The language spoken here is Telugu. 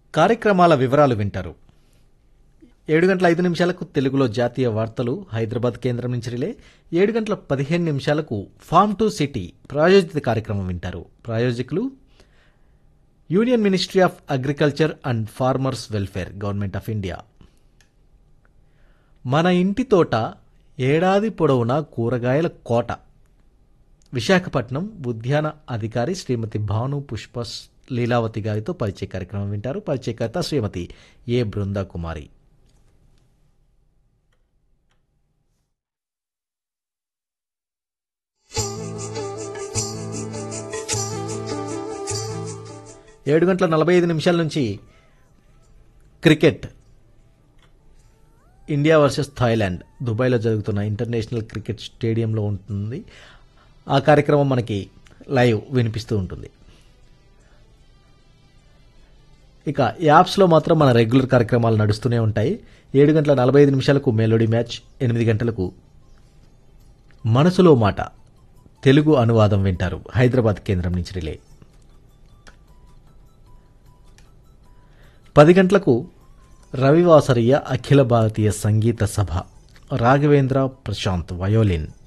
కార్యక్రమాల వివరాలు వింటారు ఏడు గంటల ఐదు నిమిషాలకు తెలుగులో జాతీయ వార్తలు హైదరాబాద్ కేంద్రం నుంచి రిలే ఏడు గంటల పదిహేను నిమిషాలకు ఫార్మ్ టు సిటీ ప్రాయోజిత కార్యక్రమం వింటారు ప్రాయోజకులు union ministry of agriculture and farmers welfare government of India మన ఇంటి తోట ఏడాది పొడవునా కూరగాయల కోట విశాఖపట్నం ఉద్యాన అధికారి శ్రీమతి భాను పుష్ప లీలావతి గారితో పరిచయ కార్యక్రమం వింటారు పరిచయకర్త శ్రీమతి ఏ బృందా కుమారి ఏడు గంటల నలభై ఐదు నిమిషాల నుంచి క్రికెట్ ఇండియా వర్సెస్ థాయిలాండ్ దుబాయ్లో జరుగుతున్న ఇంటర్నేషనల్ క్రికెట్ స్టేడియంలో ఉంటుంది ఆ కార్యక్రమం మనకి లైవ్ వినిపిస్తూ ఉంటుంది ఇక యాప్స్లో మాత్రం మన రెగ్యులర్ కార్యక్రమాలు నడుస్తూనే ఉంటాయి ఏడు గంటల నలభై ఐదు నిమిషాలకు మెలోడీ మ్యాచ్ ఎనిమిది గంటలకు మనసులో మాట తెలుగు అనువాదం వింటారు హైదరాబాద్ కేంద్రం నుంచి రిలే పది గంటలకు రవివాసరియ అఖిల భారతీయ సంగీత సభ రాఘవేంద్ర ప్రశాంత్ వయోలిన్